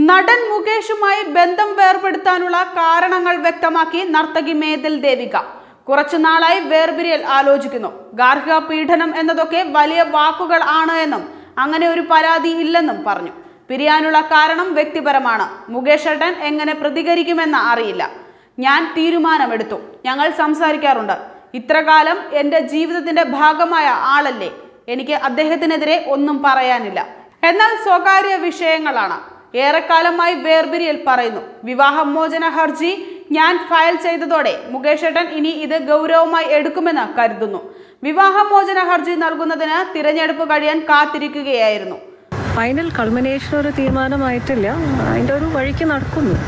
നടൻ മുകേഷുമായി ബന്ധം വേർപെടുത്താനുള്ള കാരണങ്ങൾ വ്യക്തമാക്കി നർത്തകി മേതിൽ ദേവിക കുറച്ചു നാളായി വേർപിരിയൽ ആലോചിക്കുന്നു ഗാർഹിക പീഡനം എന്നതൊക്കെ വലിയ വാക്കുകൾ ആണ് എന്നും അങ്ങനെ ഒരു പരാതി ഇല്ലെന്നും പറഞ്ഞു പിരിയാനുള്ള കാരണം വ്യക്തിപരമാണ് മുകേഷ് ഏട്ടൻ എങ്ങനെ പ്രതികരിക്കുമെന്ന് അറിയില്ല ഞാൻ തീരുമാനമെടുത്തു ഞങ്ങൾ സംസാരിക്കാറുണ്ട് ഇത്രകാലം എൻ്റെ ജീവിതത്തിന്റെ ഭാഗമായ ആളല്ലേ എനിക്ക് അദ്ദേഹത്തിനെതിരെ ഒന്നും പറയാനില്ല എന്നാൽ സ്വകാര്യ വിഷയങ്ങളാണ് ഏറെക്കാലമായി വേർപിരിയൽ പറയുന്നു വിവാഹമോചന ഹർജി ഞാൻ ഫയൽ ചെയ്തതോടെ മുകേഷ് ഏട്ടൻ ഇനി ഇത് ഗൗരവമായി എടുക്കുമെന്ന് കരുതുന്നു വിവാഹമോചന ഹർജി നൽകുന്നതിന് തിരഞ്ഞെടുപ്പ് കഴിയാൻ കാത്തിരിക്കുകയായിരുന്നു ഫൈനൽ കൾമിനേഷൻ ഒരു തീരുമാനമായിട്ടില്ല അതിൻ്റെ ഒരു വഴിക്ക് നടക്കുന്നു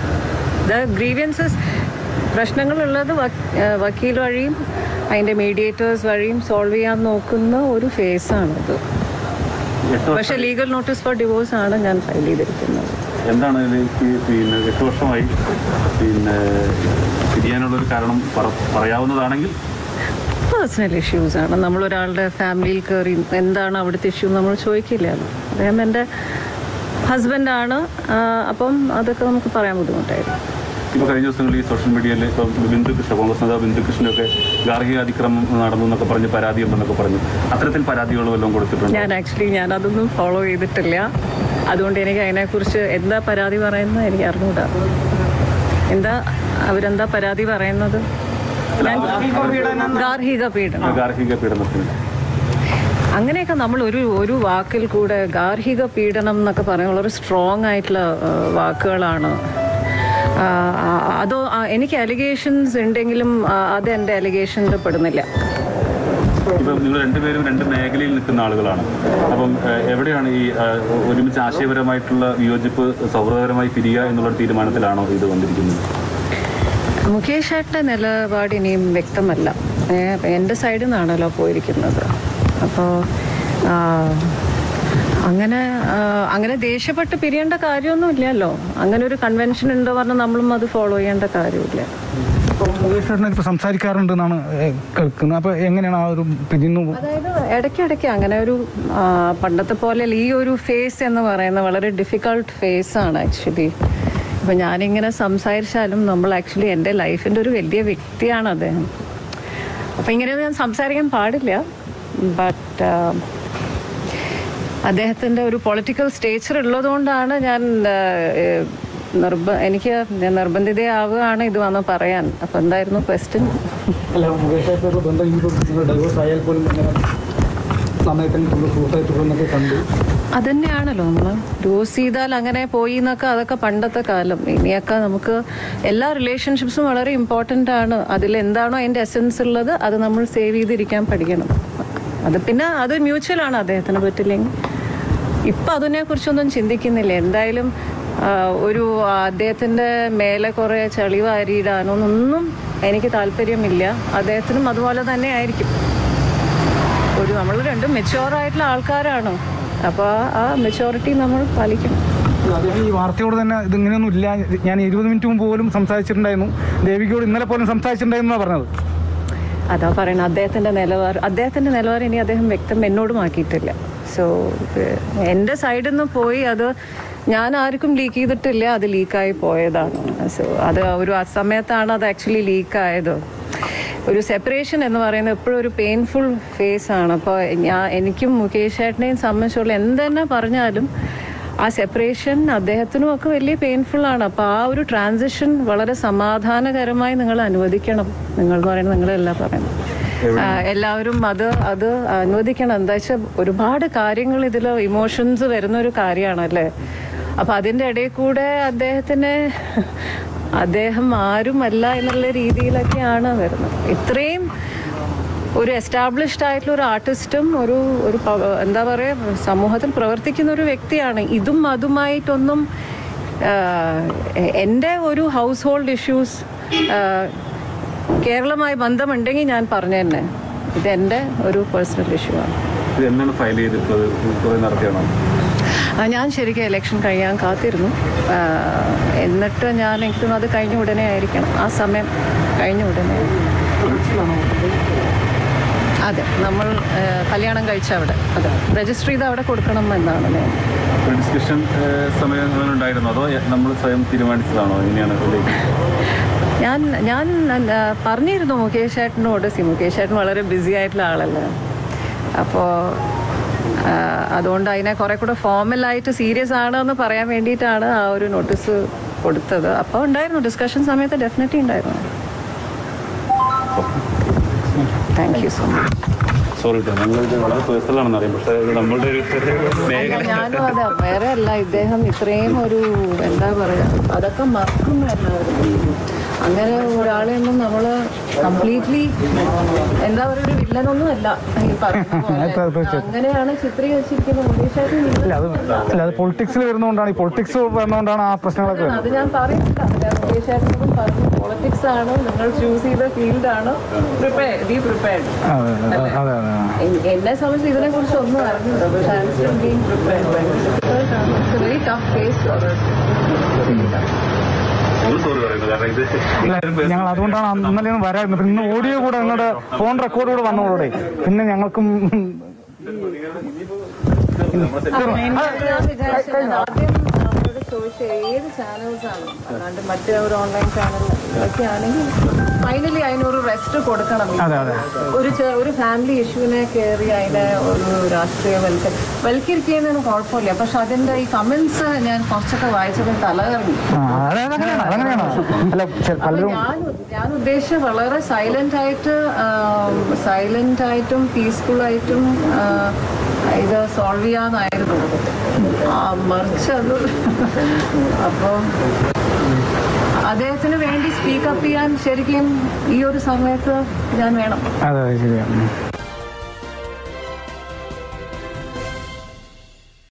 ദ ഗ്രീവിയൻസസ് പ്രശ്നങ്ങളുള്ളത് വക്- ഏഹ് വക്കീൽ വഴിയും അതിൻ്റെ മീഡിയേറ്റേഴ്സ് വഴിയും സോൾവ് ചെയ്യാൻ നോക്കുന്ന ഒരു ഫേസാണിത് എട്ട് വർഷം പക്ഷേ ലീഗൽ നോട്ടീസ് ഫോർ ഡിവോഴ്സ് ആണ് ഞാൻ ഫയൽ ചെയ്തിരിക്കുന്നത് എന്താണ് ഇതിലേക്ക് പിന്നെ എട്ട് വർഷമായി പിന്നെ പിരിയാനുള്ളൊരു കാരണം പറ- പറയാവുന്നതാണെങ്കിൽ പേഴ്സണൽ ഇഷ്യൂസ് ആണ് നമ്മളൊരാളുടെ ഫാമിലിയിൽ കയറി എന്താണ് അവിടുത്തെ ഇഷ്യൂ നമ്മൾ ചോദിക്കില്ലല്ലോ അദ്ദേഹം എൻ്റെ ഹസ്ബൻഡാണ് അപ്പം അതൊക്കെ നമുക്ക് പറയാൻ ബുദ്ധിമുട്ടായിരുന്നു ഇപ്പോൾ കഴിഞ്ഞ ദിവസങ്ങളിൽ ഈ സോഷ്യൽ മീഡിയയിൽ ഇപ്പം ബിന്ദു കൃഷ്ണ കോൺഗ്രസ് നേതാവ് ബിന്ദു കൃഷ്ണയൊക്കെ ഗാർഹിക അതിക്രമം നടന്നു എന്നൊക്കെ പറഞ്ഞ് പരാതി ഉണ്ടെന്നൊക്കെ പറഞ്ഞു അത്തരത്തിൽ പരാതികൾ വല്ലതും കൊടുത്തിട്ടുണ്ട് ഞാൻ ആക്ച്വലി ഞാൻ അതൊന്നും ഫോളോ ചെയ്തിട്ടില്ല അതുകൊണ്ട് എനിക്ക് അതിനെക്കുറിച്ച് എന്താ പരാതി പറയുന്നത് എനിക്ക് അറിഞ്ഞൂടാ എന്താ അവരെന്താ പരാതി പറയുന്നത് ഞാൻ ഗാർഹിക പീഡനം ഗാർഹിക പീഡനത്തിന് അങ്ങനെയൊക്കെ നമ്മൾ ഒരു ഒരു വാക്കിൽ കൂടെ ഗാർഹിക പീഡനം എന്നൊക്കെ പറയുമ്പോൾ വളരെ സ്ട്രോങ് ആയിട്ടുള്ള ആ, വാക്കുകളാണ് ആ, ആ, അതോ ആ, എനിക്ക് അലിഗേഷൻസ് ഉണ്ടെങ്കിലും ആ, അത് എൻ്റെ അലിഗേഷനിൽ പെടുന്നില്ല ഇപ്പം നിങ്ങൾ രണ്ടുപേരും രണ്ട് മേഖലയിൽ നിൽക്കുന്ന ആളുകളാണ് അപ്പം ഏഹ്, എവിടെയാണ് ഈ ഏഹ്, ഒരുമിച്ച് ആശയപരമായിട്ടുള്ള വിയോജിപ്പ് സൗഹൃദപരമായി പിരിയുക എന്നുള്ള ഒരു തീരുമാനത്തിലാണോ ഇത് വന്നിരിക്കുന്നത് മുകേഷ് ഏട്ടൻ്റെ നിലപാട് ഇനിയും വ്യക്തമല്ല ഏ, എൻ്റെ സൈഡിൽ നിന്നാണല്ലോ പോയിരിക്കുന്നത് അപ്പോൾ അങ്ങനെ ആ, അങ്ങനെ ദേഷ്യപ്പെട്ട് പിരിയേണ്ട കാര്യമൊന്നും ഇല്ലല്ലോ അങ്ങനെ ഒരു കൺവെൻഷൻ ഉണ്ടോ പറഞ്ഞാൽ നമ്മളും അത് ഫോളോ ചെയ്യേണ്ട കാര്യമില്ല മുകേഷ് ചേട്ടനെ ഇപ്പൊ സംസാരിക്കാറുണ്ട് എന്നാണ് കേൾക്കുന്നത് അപ്പൊ എങ്ങനെയാണ് ആ ഒരു പിരിഞ്ഞു അതായത് ഇടയ്ക്കിടയ്ക്ക് അങ്ങനെ ഒരു ആ, പണ്ടത്തെ പോലെ ഈ ഒരു ഫേസ് എന്ന് പറയുന്നത് വളരെ ഡിഫിക്കൾട്ട് ഫേസ് ആണ് ആക്ച്വലി ഇപ്പം ഞാനിങ്ങനെ സംസാരിച്ചാലും നമ്മൾ ആക്ച്വലി എൻ്റെ ലൈഫിൻ്റെ ഒരു വലിയ വ്യക്തിയാണ് അദ്ദേഹം അപ്പം ഇങ്ങനെയൊന്നും ഞാൻ സംസാരിക്കാൻ പാടില്ല ബട്ട് അദ്ദേഹത്തിൻ്റെ ഒരു പൊളിറ്റിക്കൽ സ്റ്റേച്ചർ ഉള്ളതുകൊണ്ടാണ് ഞാൻ ആ, ഏ, നിർബ എനിക്ക് ഞാൻ നിർബന്ധിതയാവുകയാണ് ഇത് വന്ന് പറയാൻ അപ്പം എന്തായിരുന്നു ക്വസ്റ്റ്യൻ അല്ല മുകേഷ് ആയിട്ടുള്ള ബന്ധം ഇനിയിപ്പോൾ നിങ്ങൾ ഡൈവോഴ്സ് ആയാൽ പോലും ഇങ്ങനെ സമയത്തിന് ഫുള്ള് സുഹൃത്തായിട്ടുള്ളതൊക്കെ കണ്ടു അതന്നെയാണല്ലോ നമ്മൾ ഡോസ് ചെയ്താൽ അങ്ങനെ പോയി എന്നൊക്കെ അതൊക്കെ പണ്ടത്തെ കാലം ഇനിയൊക്കെ നമുക്ക് എല്ലാ റിലേഷൻഷിപ്സും വളരെ ഇമ്പോർട്ടൻ്റ് ആണ് അതിൽ എന്താണോ അതിൻ്റെ എസെൻസ് ഉള്ളത് അത് നമ്മൾ സേവ് ചെയ്തിരിക്കാൻ പഠിക്കണം അത് പിന്നെ അത് മ്യൂച്വൽ ആണ് അദ്ദേഹത്തിന് പറ്റില്ലെങ്കിൽ ഇപ്പം അതിനെക്കുറിച്ചൊന്നും ചിന്തിക്കുന്നില്ല എന്തായാലും ആ, ഒരു അദ്ദേഹത്തിൻ്റെ മേലെ കുറേ ചളി വാരിയിടാനൊന്നും എനിക്ക് താല്പര്യമില്ല അദ്ദേഹത്തിനും അതുപോലെ തന്നെ ആയിരിക്കും ഒരു നമ്മൾ രണ്ടും മെച്ചുവർ ആയിട്ടുള്ള ആൾക്കാരാണ് അപ്പോൾ ആ മെച്ചോറിറ്റി നമ്മൾ പാലിക്കണം അദ്ദേഹം ഈ വാർത്തയോട് തന്നെ ഇത് ഇങ്ങനെയൊന്നും ഇല്ല ഞാൻ ഇരുപത് മിനിറ്റ് മുമ്പ് പോലും സംസാരിച്ചിട്ടുണ്ടായിരുന്നു ദേവികയോട് ഇന്നലെ പോലും സംസാരിച്ചിട്ടുണ്ടായിരുന്നു പറഞ്ഞത് അതാ പറയുന്നത് അദ്ദേഹത്തിൻ്റെ നിലവാരം അദ്ദേഹത്തിൻ്റെ നിലവാരം ഇനി അദ്ദേഹം വ്യക്തം എന്നോടും ആക്കിയിട്ടില്ല സോ എൻ്റെ സൈഡിൽ നിന്ന് പോയി അത് ഞാൻ ആർക്കും ലീക്ക് ചെയ്തിട്ടില്ല അത് ലീക്കായി പോയതാണ് സോ അത് ഒരു ആ സമയത്താണ് അത് ആക്ച്വലി ലീക്കായത് ഒരു സെപ്പറേഷൻ എന്ന് പറയുന്നത് എപ്പോഴും ഒരു പെയിൻഫുൾ ഫേസ് ആണ് അപ്പോൾ ഞാൻ എനിക്കും മുകേഷ് ചേട്ടനെയും സംബന്ധിച്ചുള്ള എന്തെന്നെ പറഞ്ഞാലും ആ സെപ്പറേഷൻ അദ്ദേഹത്തിനും ഒക്കെ വലിയ പെയിൻഫുൾ ആണ് അപ്പോൾ ആ ഒരു ട്രാൻസിഷൻ വളരെ സമാധാനകരമായി നിങ്ങൾ അനുവദിക്കണം നിങ്ങൾ എന്ന് പറയുന്നത് നിങ്ങളല്ല പറയുന്നത് ആ, എല്ലാവരും അത് അത് അനുവദിക്കണം എന്താ വെച്ചാൽ ഒരുപാട് കാര്യങ്ങൾ ഇതിൽ ഇമോഷൻസ് വരുന്ന ഒരു കാര്യമാണല്ലേ അപ്പൊ അതിന്റെ ഇടയിൽ കൂടെ അദ്ദേഹത്തിന് അദ്ദേഹം ആരുമല്ല എന്നുള്ള രീതിയിലൊക്കെയാണ് വരുന്നത് ഇത്രയും ഒരു എസ്റ്റാബ്ലിഷ്ഡ് ആയിട്ടുള്ള ഒരു ആർട്ടിസ്റ്റും ഒരു ഒരു പ- എന്താ പറയുക സമൂഹത്തിൽ പ്രവർത്തിക്കുന്ന ഒരു വ്യക്തിയാണ് ഇതും അതുമായിട്ടൊന്നും ആഹ്, എ- എൻ്റെ ഒരു ഹൗസ് ഹോൾഡ് ഇഷ്യൂസ് കേരളമായി ബന്ധമുണ്ടെങ്കിൽ ഞാൻ പറഞ്ഞു തന്നെ ഇത് എൻ്റെ ഒരു പേഴ്സണൽ ഇഷ്യൂ ആണ് ഇത് എന്നാണ് ഫയൽ ചെയ്തിട്ടുള്ളത് കുറേ നടത്തിയാണോ ആ, ഞാൻ ശരിക്കും ഇലക്ഷൻ കഴിയാൻ കാത്തിരുന്നു ആ, എന്നിട്ട് ഞാൻ എനിക്ക് തോന്നുന്നു അത് കഴിഞ്ഞ ഉടനെ ആയിരിക്കണം ആ സമയം കഴിഞ്ഞ ഉടനെ അതെ നമ്മൾ ആ, കല്യാണം കഴിച്ച അവിടെ അതെ രജിസ്റ്റർ ചെയ്ത് അവിടെ കൊടുക്കണം എന്നാണ് നിയമം ഒരു ഡിസ്കഷൻ സമയം അങ്ങനെ ഉണ്ടായിരുന്നോ അതോ നമ്മൾ സ്വയം തീരുമാനിച്ചതാണോ എങ്ങനെയാണ് ഇതിലേക്ക് ഞാൻ ഞാൻ ആ, പറഞ്ഞിരുന്നു മുകേഷ് ഏട്ടനോട് സി മുകേഷ് ഏട്ടൻ വളരെ ബിസി ആയിട്ടുള്ള ആളല്ലേ അപ്പോൾ അതുകൊണ്ട് അതിനെ കുറെ കൂടെ ഫോർമലായിട്ട് സീരിയസ് ആണെന്ന് പറയാൻ വേണ്ടിയിട്ടാണ് ആ ഒരു നോട്ടീസ് കൊടുത്തത് അപ്പോൾ ഉണ്ടായിരുന്നു ഡിസ്കഷൻ സമയത്ത് ഡെഫിനറ്റ്ലി ഉണ്ടായിരുന്നു thank you so much sorry കേട്ടോ ഞങ്ങളിത് വളരെ പേഴ്സണൽ ആണെന്ന് അറിയാം പക്ഷേ ഇത് നമ്മളുടെ ഒരു മേഖല ഞാനും അതെ വേറെ അല്ല ഇദ്ദേഹം ഇത്രയും ഒരു എന്താ പറയാ അതൊക്കെ മറക്കും എല്ലാവരും അങ്ങനെ ഒരാളെയൊന്നും നമ്മള് കംപ്ലീറ്റ്ലി എന്താ പറയുക ഒരു വില്ലനൊന്നും അല്ല ഈ പറഞ്ഞ പോലെ. അങ്ങനെയാണ് ചിത്രീകരിച്ചിരിക്കുന്നത് ഉദ്ദേശമായിട്ട് അല്ല അത് അല്ല അത് പൊളിറ്റിക്സിൽ വരുന്നതുകൊണ്ടാണ് ഈ പൊളിറ്റിക്സ് വരുന്നതുകൊണ്ടാണ് ആ പ്രശ്നങ്ങളൊക്കെ വരുന്നത് അത് ഞാൻ പറയുന്നില്ല ഞാൻ ഉദ്ദേശമായിട്ടും പറഞ്ഞു പോളിറ്റിക്സ് ആണ് നിങ്ങൾ ചൂസ് ചെയ്ത ഫീൽഡാണ് പ്രിപ്പയർ ബി പ്രിപ്പയർഡ് അതെ അതെ അതെ അതെ എന്നെ സംബന്ധിച്ച് ഇതിനെ കുറിച്ച് ഒന്നും അറിഞ്ഞില്ല പക്ഷെ I still being prepared very tough case sorry പറയുന്നത് കാരണം ഇത് ഇല്ല, ഞങ്ങൾ അതുകൊണ്ടാണ് അന്ന് ഇന്നലെ ഒന്നും വരാറുണ്ട് പിന്നെ ഇന്ന് ഓഡിയോ കൂടെ നിങ്ങളുടെ ഫോൺ റെക്കോർഡ് കൂടെ വന്നതോടെ പിന്നെ ഞങ്ങൾക്കും ഞാൻ വിചാരിച്ചത് ഞാൻ ആദ്യം അവരോട് ചോദിച്ച ഏത് ചാനൽസ് ആണ് അല്ലാണ്ട് മറ്റേ ഒരു ഓൺലൈൻ ചാനൽ ഒക്കെ ആണെങ്കിൽ ഫൈനലി അതിനൊരു റെസ്റ്റ് കൊടുക്കണം അതെ അതെ ഒരു ചെ- ഒരു ഫാമിലി ഇഷ്യൂവിനെ കയറി അതിനെ ഒരു രാഷ്ട്രീയ വൽക്ക വൽക്കരിക്കുന്നതിന് കുഴപ്പമില്ല പക്ഷെ അതിന്റെ ഈ കമന്റ്സ് ഞാൻ കുറച്ചൊക്കെ വായിച്ചപ്പോൾ തലകറങ്ങി ആ അതെ അതങ്ങനെയാണ് അതങ്ങനെയാണ് അല്ല ചെ- പലരും ഞാൻ ഞാൻ ഉദ്ദേശിച്ച വളരെ സൈലന്റ് ആയിട്ട് സൈലന്റ് ആയിട്ടും പീസ്ഫുൾ ആയിട്ടും ആ, ഇത് സോൾവ് ചെയ്യാന്നായിരുന്നു ആ, മറിച്ച് അത് അപ്പം അദ്ദേഹത്തിന് വേണ്ടി സ്പീക്കപ്പ് ചെയ്യാൻ ശരിക്കും ഈ ഒരു സമയത്ത് ഞാൻ വേണം അതെ അതെ ശരിയാണ്